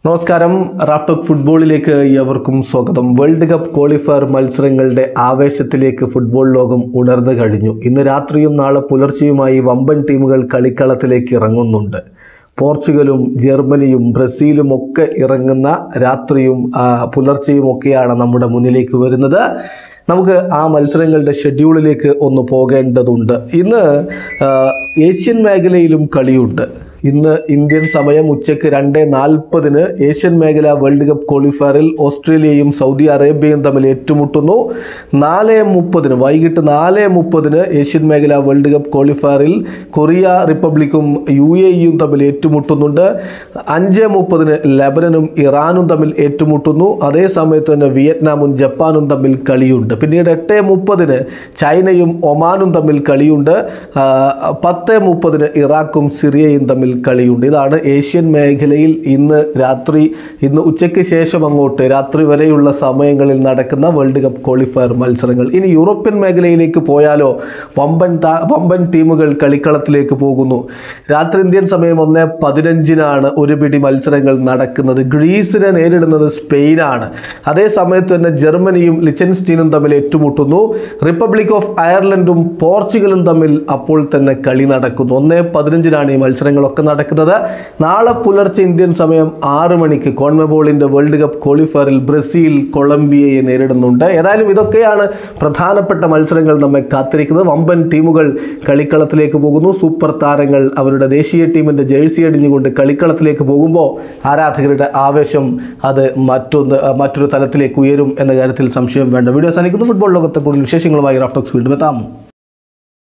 നമസ്കാരം റാഫ്ടോക്ക് ഫുട്ബോളിലേക്ക് ഏവർക്കും സ്വാഗതം വേൾഡ് കപ്പ് ക്വാളിഫയർ മത്സരങ്ങളുടെ ആവേശത്തിലേക്ക് ഫുട്ബോൾ ലോകം ഉണർന്നു കഴിഞ്ഞു ഇന്ന് രാത്രിയും നാളെ പുലർച്ചെയുമായി വമ്പൻ ടീമുകൾ കളിക്കളത്തിലേക്ക് ഇറങ്ങുന്നുണ്ട് പോർച്ചുഗലും ജർമ്മനിയും ബ്രസീലും ഒക്കെ ഇറങ്ങുന്ന രാത്രിയും ആ, പുലർച്ചെയും ഒക്കെയാണ് നമ്മുടെ മുന്നിലേക്ക് വരുന്നത് നമുക്ക് ആ മത്സരങ്ങളുടെ ഷെഡ്യൂളിലേക്ക് ഒന്ന് പോകേണ്ടതുണ്ട് ഇന്ന് ആ, ഏഷ്യൻ മേഖലയിലും കളിയുണ്ട് ഇന്ന് ഇന്ത്യൻ സമയം ഉച്ചയ്ക്ക് രണ്ട് നാൽപ്പതിന് ഏഷ്യൻ മേഖല വേൾഡ് കപ്പ് ക്വാളിഫയറിൽ ഓസ്ട്രേലിയയും സൗദി അറേബ്യയും തമ്മിൽ ഏറ്റുമുട്ടുന്നു നാല് മുപ്പതിന് വൈകിട്ട് നാല് മുപ്പതിന് ഏഷ്യൻ മേഖല വേൾഡ് കപ്പ് ക്വാളിഫയറിൽ കൊറിയ റിപ്പബ്ലിക്കും യു എ ഇയും തമ്മിൽ ഏറ്റുമുട്ടുന്നുണ്ട് അഞ്ച് മുപ്പതിന് ലെബനനും ഇറാനും തമ്മിൽ ഏറ്റുമുട്ടുന്നു അതേ സമയത്ത് തന്നെ വിയറ്റ്നാമും ജപ്പാനും തമ്മിൽ കളിയുണ്ട് പിന്നീട് എട്ട് മുപ്പതിന് ചൈനയും ഒമാനും തമ്മിൽ കളിയുണ്ട് ആ, പത്ത് മുപ്പതിന് ഇറാഖും സിറിയയും തമ്മിൽ കളിയുണ്ട് ഇതാണ് ഏഷ്യൻ മേഖലയിൽ ഇന്ന് രാത്രി ഇന്ന് ഉച്ചയ്ക്ക് ശേഷം അങ്ങോട്ട് രാത്രി വരെയുള്ള സമയങ്ങളിൽ നടക്കുന്ന വേൾഡ് കപ്പ് ക്വാളിഫയർ മത്സരങ്ങൾ ഇനി യൂറോപ്യൻ മേഖലയിലേക്ക് പോയാലോ വമ്പൻ താ- വമ്പൻ ടീമുകൾ കളിക്കളത്തിലേക്ക് പോകുന്നു രാത്രി ഇന്ത്യൻ സമയം ഒന്ന് പതിനഞ്ചിനാണ് ഒരു പിടി മത്സരങ്ങൾ നടക്കുന്നത് ഗ്രീസിനെ നേരിടുന്നത് സ്പെയിനാണ് അതേ സമയത്ത് തന്നെ ജർമ്മനിയും ലിച്ചൻസ്റ്റീനും തമ്മിൽ ഏറ്റുമുട്ടുന്നു റിപ്പബ്ലിക് ഓഫ് അയർലൻഡും പോർച്ചുഗലും തമ്മിൽ അപ്പോൾ തന്നെ കളി നടക്കുന്നു ഒന്ന് പതിനഞ്ചിനാണ് ഈ മത്സരങ്ങളൊക്കെ നടക്കുന്നത് നാളെ പുലർച്ചെ ഇന്ത്യൻ സമയം ആറ് മണിക്ക് കോൺമബോളിന്റെ വേൾഡ് കപ്പ് ക്വാളിഫയറിൽ ബ്രസീൽ കൊളംബിയയെ നേരിടുന്നുണ്ട് ഏതായാലും ഇതൊക്കെയാണ് പ്രധാനപ്പെട്ട മത്സരങ്ങൾ നമ്മെ കാത്തിരിക്കുന്നത് വമ്പൻ ടീമുകൾ കളിക്കളത്തിലേക്ക് പോകുന്നു സൂപ്പർ താരങ്ങൾ അവരുടെ ദേശീയ ടീമിന്റെ ജേഴ്സി അടിഞ്ഞുകൊണ്ട് കളിക്കളത്തിലേക്ക് പോകുമ്പോൾ ആരാധകരുടെ ആവേശം അത് മറ്റൊന്ന് മറ്റൊരു തലത്തിലേക്ക് ഉയരും എന്ന കാര്യത്തിൽ സംശയം വേണ്ട വീഡിയോ അവസാനിക്കുന്നു ഫുട്ബോൾ ലോകത്തെ കൂടുതൽ വിശേഷങ്ങളുമായി റാഫ്റ്റോക്സ് വീണ്ടും എത്താം